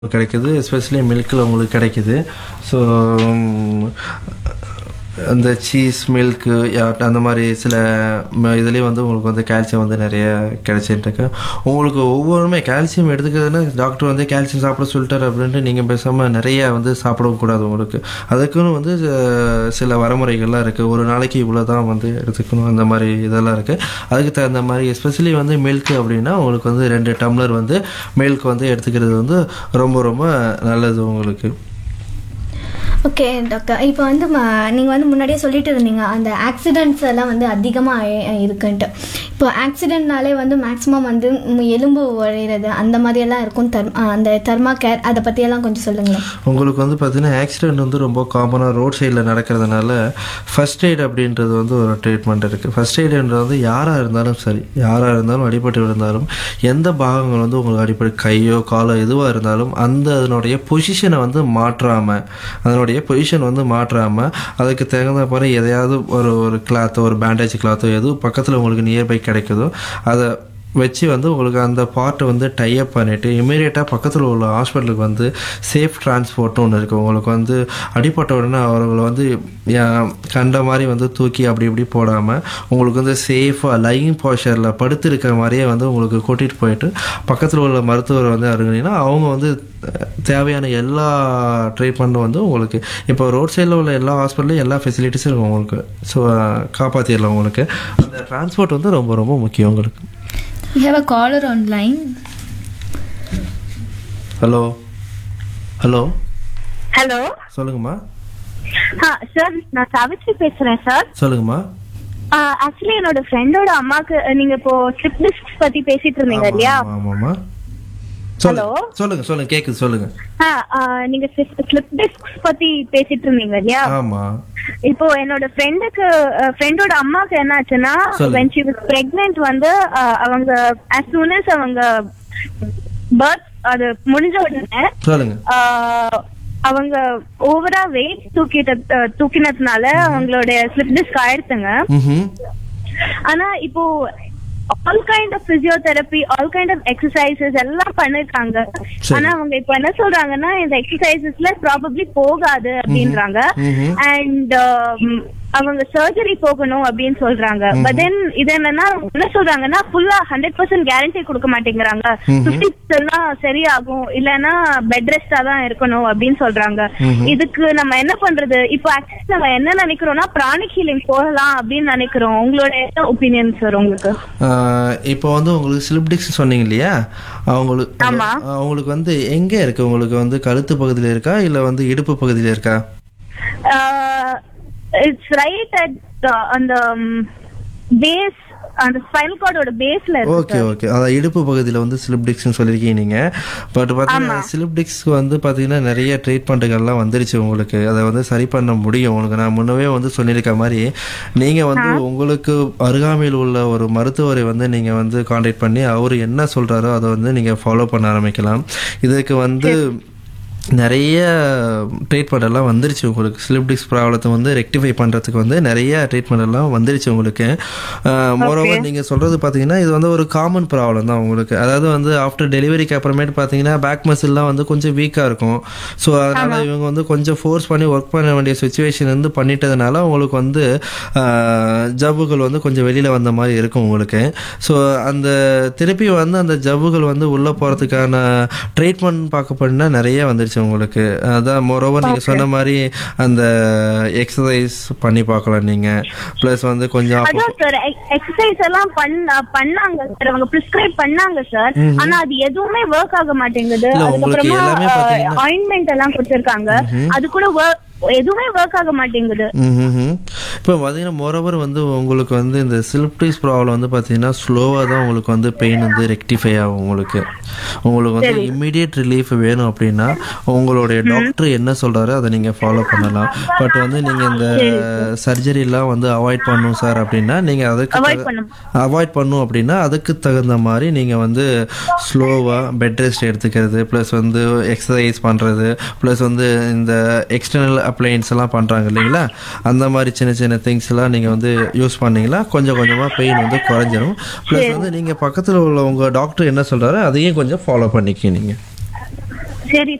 கிடைக்குது எஸ்பெஷலி மில்கில் உங்களுக்கு கிடைக்குது ஸோ அந்த சீஸ் மில்க்கு அந்த மாதிரி சில ம- இதுலேயும் வந்து உங்களுக்கு வந்து கால்சியம் வந்து நிறைய கிடைச்சிட்டு இருக்கு உங்களுக்கு ஒவ்வொருமே கால்சியம் எடுத்துக்கிறதுனா டாக்டர் வந்து கால்சியம் சாப்பிட சொல்லிட்டாரு அப்படின்ட்டு நீங்கள் பேசாமல் நிறைய வந்து சாப்பிடவும் கூடாது உங்களுக்கு அதுக்குன்னு வந்து அஹ், சில வரமுறைகள்லாம் இருக்குது ஒரு நாளைக்கு இவ்வளோ தான் வந்து எடுத்துக்கணும் அந்த மாதிரி இதெல்லாம் இருக்குது அதுக்கு தகுந்த மாதிரி எஸ்பெஷலி வந்து மில்க் அப்படின்னா உங்களுக்கு வந்து ரெண்டு டம்ளர் வந்து மில்க் வந்து எடுத்துக்கிறது வந்து ரொம்ப ரொம்ப நல்லது உங்களுக்கு ஓகே டாக்டர் இப்போ வந்து நீங்கள் வந்து முன்னாடியே சொல்லிட்டு இருந்தீங்க அந்த ஆக்சிடென்ட்ஸ் எல்லாம் வந்து அதிகமாக இருக்குன்ட்டு இப்போ ஆக்சிடென்ட்னாலே வந்து மேக்ஸிமம் வந்து ம், எலும்பு உழையிறது அந்த மாதிரியெல்லாம் இருக்கும் தர் ஆ, அந்த தர்மா கேர் அதை பற்றியெல்லாம் கொஞ்சம் சொல்லுங்களேன் உங்களுக்கு வந்து பார்த்தீங்கன்னா ஆக்சிடென்ட் வந்து ரொம்ப காமனாக ரோட் சைடில் நடக்கிறதுனால ஃபர்ஸ்ட் எய்ட் அப்படின்றது வந்து ஒரு ட்ரீட்மெண்ட் இருக்குது ஃபர்ஸ்ட் எய்டுன்றது வந்து யாராக இருந்தாலும் சரி யாராக இருந்தாலும் அடிபட்டு விழுந்தாலும் எந்த பாகங்கள் வந்து உங்களுக்கு அடிப்படை கையோ காலோ எதுவாக இருந்தாலும் அந்த அதனுடைய பொசிஷனை வந்து மாற்றாமல் அதனுடைய பொசிஷன் வந்து மாற்றாமல் அதுக்கு தகுந்த மாதிரி எதையாவது ஒரு ஒரு கிளாத்தோ ஒரு பேண்டேஜ் கிளாத்தோ எது பக்கத்தில் உங்களுக்கு நியர்பை கிடைக்குதோ அதை வச்சு வந்து உங்களுக்கு அந்த பார்ட்டை வந்து டைப் பண்ணிவிட்டு இமீடியட்டாக பக்கத்தில் உள்ள ஹாஸ்பிட்டலுக்கு வந்து சேஃப் டிரான்ஸ்போர்ட்னு ஒன்று இருக்குது உங்களுக்கு வந்து அடிப்பட்ட உடனே அவர்களை வந்து யா- கண்ட மாதிரி வந்து தூக்கி அப்படி இப்படி போடாமல் உங்களுக்கு வந்து சேஃபாக லைங் போஷரில் படுத்திருக்கிற மாதிரியே வந்து உங்களுக்கு கூட்டிகிட்டு போயிட்டு பக்கத்தில் உள்ள மருத்துவர் வந்து அருங்கினீங்கன்னா அவங்க வந்து அஹ், தேவையான எல்லா ட்ரீட்மெண்ட்டும் வந்து உங்களுக்கு இப்போ ரோட் சைடில் உள்ள எல்லா ஹாஸ்பிட்டலும் எல்லா ஃபெசிலிட்டிஸும் இருக்கும் உங்களுக்கு ஸோ காப்பாற்றிடலாம் உங்களுக்கு அந்த டிரான்ஸ்போர்ட் வந்து ரொம்ப ரொம்ப முக்கியம் உங்களுக்கு We have a caller on line. Hello hello hello சொல்லுங்கம்மா சார் நான் சாவித்ரி பேசுறேன் சார் சொல்லுங்கம்மா ஆக்சுவலி என்னோட ஃப்ரெண்டோட அம்மாக்கு அஹ், நீங்க இப்போ ஸ்லிப் டிஸ்க் பத்தி பேசிட்டு இருந்தீங்க இல்லையா ஆமா, ஆமாம்மா சொல்லுங்க சொல்லுங்க சொல்லுங்க கேக்குது சொல்லுங்க ஆ, ஆ, நீங்க ஸ்லிப் டிஸ்க் பத்தி பேசிட்டு இருந்தீங்க இல்லையா ஆமா இப்போ என்னோட ஃப்ரெண்டுக்கு ஃப்ரெண்டோட அம்மாக்கு என்ன ஆச்சுன்னா சொல்லுங்க. when she was pregnant வந்து அஹ், அவங்க as soon as அவங்க பர்த் அது முடிஞ்ச உடனே சொல்லுங்க ஆஹ் அவங்க ஓவரா வெயிட் தூக்கிட்ட அஹ் தூக்கினதுனால அவங்களுடைய ஸ்லிப் டிஸ்க் ஆயிடுச்சுங்க ம் ஆனா இப்போ all kind of physiotherapy all kind of exercises எல்லாம் பண்ணிருக்காங்க சரி. ஆனா அவங்க இப்ப என்ன சொல்றாங்கன்னா இந்த எக்ஸசைசஸ்ல ப்ராபப்ளி போகாது அப்படின்றாங்க ம்ஹும். அண்ட் அவங்க சர்ஜரி போகணும் அப்படின்னு சொல்றாங்க பட் தென் இது என்னன்னா அவங்க என்ன சொல்றாங்கன்னா ஃபுல்லா ஹண்ட்ரட் பர்சன்ட் கேரண்டி கொடுக்க மாட்டேங்கிறாங்க ம்ஹும். பிப்டி எல்லாம் சரியாகும் இல்லைன்னா பெட் ரெஸ்டா தான் இருக்கணும் அப்படின்னு சொல்றாங்க ம்ஹும். இதுக்கு நம்ம என்ன பண்றது இப்போ ஆக்சுவலி நம்ம என்ன நினைக்கிறோம்னா பிராணிக் ஹீலிங் போகலாம் அப்படின்னு நினைக்கிறோம் உங்களோட என்ன ஒப்பீனியன் சார் உங்களுக்கு ஆஹ் இப்போ வந்து உங்களுக்கு ஸ்லிப் டிஸ்க் சொன்னீங்க இல்லையா அவங்களுக்கு ஆமா. அவங்களுக்கு வந்து எங்க இருக்கு உங்களுக்கு வந்து கழுத்து பகுதியில் இருக்கா இல்ல வந்து இடுப்பு பகுதியில் இருக்கா இட்ஸ் ரைட் அட் அந்த பேஸ் அந்த ஸ்பைனல் கார்டோட பேஸ்ல இருக்கு ஓகே ஓகே அதான் இடுப்பு பகுதியில் வந்து ஸ்லிப் டிஸ்க்னு சொல்லியிருக்கீங்க நீங்கள் பட் பார்த்தீங்கன்னா ஸ்லிப் டிஸ்க்கு வந்து பார்த்தீங்கன்னா நிறைய ட்ரீட்மெண்ட்டுகள்லாம் வந்துருச்சு உங்களுக்கு அதை வந்து சரி பண்ண முடியும் உங்களுக்கு நான் முன்னவே வந்து சொல்லியிருக்க மாதிரி நீங்கள் வந்து உங்களுக்கு அருகாமையில் உள்ள ஒரு மருத்துவரை வந்து நீங்கள் வந்து காண்டாக்ட் பண்ணி அவர் என்ன சொல்கிறாரோ அதை வந்து நீங்கள் ஃபாலோ பண்ண ஆரம்பிக்கலாம் இதுக்கு வந்து நிறைய ட்ரீட்மெண்ட் எல்லாம் வந்துருச்சு உங்களுக்கு ஸ்லிப் டிஸ்க் ப்ராப்ளத்தை வந்து ரெக்டிஃபை பண்ணுறதுக்கு வந்து நிறைய ட்ரீட்மெண்ட் எல்லாம் வந்துருச்சு உங்களுக்கு மோரோவர் நீங்கள் சொல்கிறது பார்த்தீங்கன்னா இது வந்து ஒரு காமன் ப்ராப்ளம் தான் உங்களுக்கு அதாவது வந்து ஆஃப்டர் டெலிவரிக்கு அப்புறமேட்டு பார்த்தீங்கன்னா பேக் மசில்லாம் வந்து கொஞ்சம் வீக்காக இருக்கும் ஸோ அதனால் இவங்க வந்து கொஞ்சம் ஃபோர்ஸ் பண்ணி ஒர்க் பண்ண வேண்டிய சுச்சுவேஷன் வந்து பண்ணிட்டதுனால உங்களுக்கு வந்து ஆஹ், ஜவ்வுகள் வந்து கொஞ்சம் வெளியில் வந்த மாதிரி இருக்கும் உங்களுக்கு ஸோ அந்த திருப்பி வந்து அந்த ஜவ்வுகள் வந்து உள்ளே போகிறதுக்கான ட்ரீட்மெண்ட் பார்க்க போனால் நிறைய வந்துருச்சு உங்களுக்கு அதான் மோரோவர் நீங்கள் சொன்ன மாதிரி அந்த எக்ஸசைஸ் பண்ணி பார்க்கலாம் நீங்கள் ப்ளஸ் வந்து கொஞ்சம் அப்போ அதான் சார் எக்ஸசைஸ் எல்லாம் பண்ண பண்ணாங்க சார் அவங்க பிரிஸ்கிரைப் பண்ணாங்க சார் ஆனா அது எதுவுமே ஒர்க் ஆக மாட்டேங்குது இல்ல, உங்களுக்கு அதுக்கப்புறமா எல்லாமே பாத்தீங்கன்னா- ஆயின்மெண்ட் எல்லாம் கொடுத்திருக்காங்க அது கூட work- எதுவுமே ஒர்க் ஆக மாட்டேங்குது ம்ஹும். இப்போ பார்த்தீங்கன்னா மோரோவர் வந்து உங்களுக்கு வந்து இந்த ஸ்லிப்டிஸ் ப்ராப்ளம் வந்து பார்த்தீங்கன்னா ஸ்லோவாக தான் உங்களுக்கு வந்து பெயின் வந்து ரெக்டிஃபை ஆகும் உங்களுக்கு உங்களுக்கு வந்து இம்மிடியட் ரிலீஃப் வேணும் அப்படின்னா உங்களுடைய டாக்டர் என்ன சொல்கிறாரோ அதை நீங்கள் ஃபாலோ பண்ணலாம் பட் வந்து நீங்கள் இந்த சர்ஜரிலாம் வந்து அவாய்ட் பண்ணணும் சார் அப்படின்னா நீங்கள் அதுக்கு Avoid தகு- பண்ணணும். அவாய்ட் பண்ணும் அப்படின்னா அதுக்கு தகுந்த மாதிரி நீங்கள் வந்து ஸ்லோவாக பெட் ரெஸ்ட் எடுத்துக்கிறது ப்ளஸ் வந்து எக்ஸசைஸ் பண்ணுறது ப்ளஸ் வந்து இந்த எக்ஸ்டர்னல் அப்ளையன்ஸ் எல்லாம் பண்ணுறாங்க இல்லைங்களா அந்த மாதிரி சின்ன சின்ன திங்ஸ் எல்லாம் நீங்கள் வந்து யூஸ் பண்ணீங்களா கொஞ்சம் கொஞ்சமாக பெயின் வந்து குறைஞ்சிரும் ப்ளஸ் வந்து நீங்கள் பக்கத்தில் உள்ள உங்கள் டாக்டர் என்ன சொல்கிறாரோ அதையும் கொஞ்சம் ஃபாலோ பண்ணிக்க நீங்கள் சரி